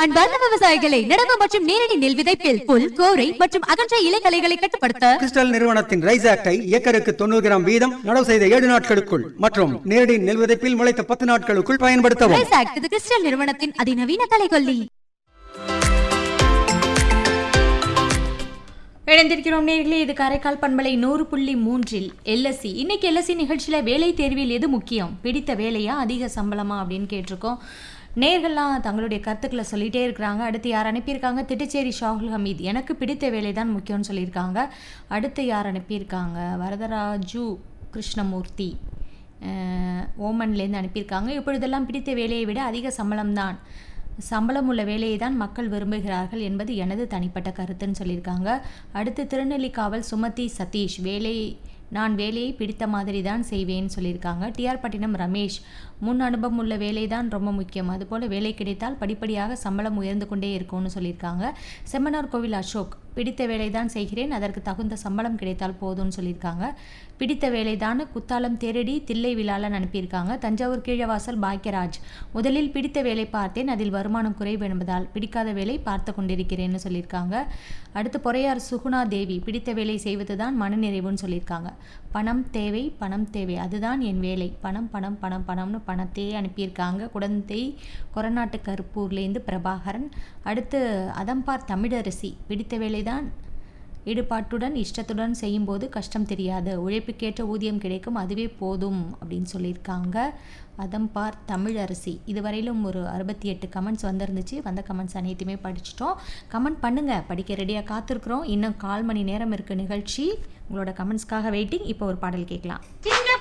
அன்பார்ந்த விவசாயிகளை நடவு மற்றும் நேரடி நெல் விதைப்பில் புல் கோரை மற்றும் அகன்ற இலைகளைகளை கட்டுப்படுத்த கிறிஸ்டல் நிறுவனத்தின் ரைஸ் ஆக்டை ஏக்கருக்கு தொண்ணூறு கிராம் வீதம் நடவு செய்த ஏழு நாட்களுக்குள் மற்றும் நேரடி நெல் விதைப்பில் முளைத்த பத்து நாட்களுக்குள் பயன்படுத்தவும் ரைஸ் ஆக்ட் இது கிறிஸ்டல் நிறுவனத்தின் அதிநவீன கலைகொல்லி இணைந்திருக்கிறோம் நேர்களே இது காரைக்கால் பண்பலை நூறு புள்ளி மூன்றில் எல்எஸ்சி இன்னைக்கு எல்எஸ்சி நிகழ்ச்சியில் வேலை தேர்வில் எது முக்கியம் பிடித்த வேலையா அதிக சம்பளமா அப்படின்னு கேட்டிருக்கோம் நேர்கள்லாம் தங்களுடைய கருத்துக்களை சொல்லிட்டே இருக்கிறாங்க அடுத்து யார் அனுப்பியிருக்காங்க திட்டுச்சேரி ஷாகுல் ஹமீத் எனக்கு பிடித்த வேலை தான் முக்கியம்னு சொல்லியிருக்காங்க அடுத்து யார் அனுப்பியிருக்காங்க வரதராஜு கிருஷ்ணமூர்த்தி அஹ், ஓமன்லேருந்து அனுப்பியிருக்காங்க இப்பொழுதெல்லாம் பிடித்த வேலையை விட அதிக சம்பளம்தான் சம்பளம் உள்ள வேலையை தான் மக்கள் விரும்புகிறார்கள் என்பது எனது தனிப்பட்ட கருத்துன்னு சொல்லியிருக்காங்க அடுத்து திருநெல்லிக்காவல் சுமதி சதீஷ் வேலை நான் வேலையை பிடித்த மாதிரி தான் செய்வேன்னு சொல்லியிருக்காங்க டிஆர் பட்டினம் ரமேஷ் முன் அனுபவம் உள்ள வேலை தான் ரொம்ப முக்கியம் அதுபோல் வேலை கிடைத்தால் படிப்படியாக சம்பளம் உயர்ந்து கொண்டே இருக்கும்னு சொல்லியிருக்காங்க செம்மனார் கோவில் அசோக் பிடித்த வேலை தான் செய்கிறேன் அதற்கு தகுந்த சம்பளம் கிடைத்தால் போதும்னு சொல்லியிருக்காங்க பிடித்த வேலை தான் குத்தாலம் தேரடி தில்லை விழாலன்னு அனுப்பியிருக்காங்க தஞ்சாவூர் கீழவாசல் பாக்கியராஜ் முதலில் பிடித்த வேலை பார்த்தேன் அதில் வருமானம் குறைவு என்பதால் பிடிக்காத வேலை பார்த்து கொண்டிருக்கிறேன்னு சொல்லியிருக்காங்க அடுத்து பொறையார் சுகுணா தேவி பிடித்த வேலை செய்வது தான் மனநிறைவுன்னு சொல்லியிருக்காங்க பணம் தேவை பணம் தேவை அதுதான் என் வேலை பணம் பணம் பணம் பணம்னு பணத்தையே அனுப்பியிருக்காங்க குடந்தை கொரநாட்டு கருப்பூர்லேருந்து பிரபாகரன் அடுத்து அதம்பார் தமிழரசி பிடித்த வேலைதான் ஈடுபாட்டுடன் இஷ்டத்துடன் செய்யும்போது கஷ்டம் தெரியாது உழைப்புக்கேற்ற ஊதியம் கிடைக்கும் அதுவே போதும் அப்படின்னு சொல்லியிருக்காங்க அதம்பார் தமிழரசி இதுவரையிலும் ஒரு அறுபத்தி எட்டு கமெண்ட்ஸ் வந்திருந்துச்சு வந்த கமெண்ட்ஸ் அனைத்துமே படிச்சிட்டோம் கமெண்ட் பண்ணுங்கள் படிக்க ரெடியாக காத்திருக்கிறோம் இன்னும் கால் மணி நேரம் இருக்குது நிகழ்ச்சி உங்களோட கமெண்ட்ஸ்க்காக வெயிட்டிங் இப்போ ஒரு பாடல் கேட்கலாம் சின்ன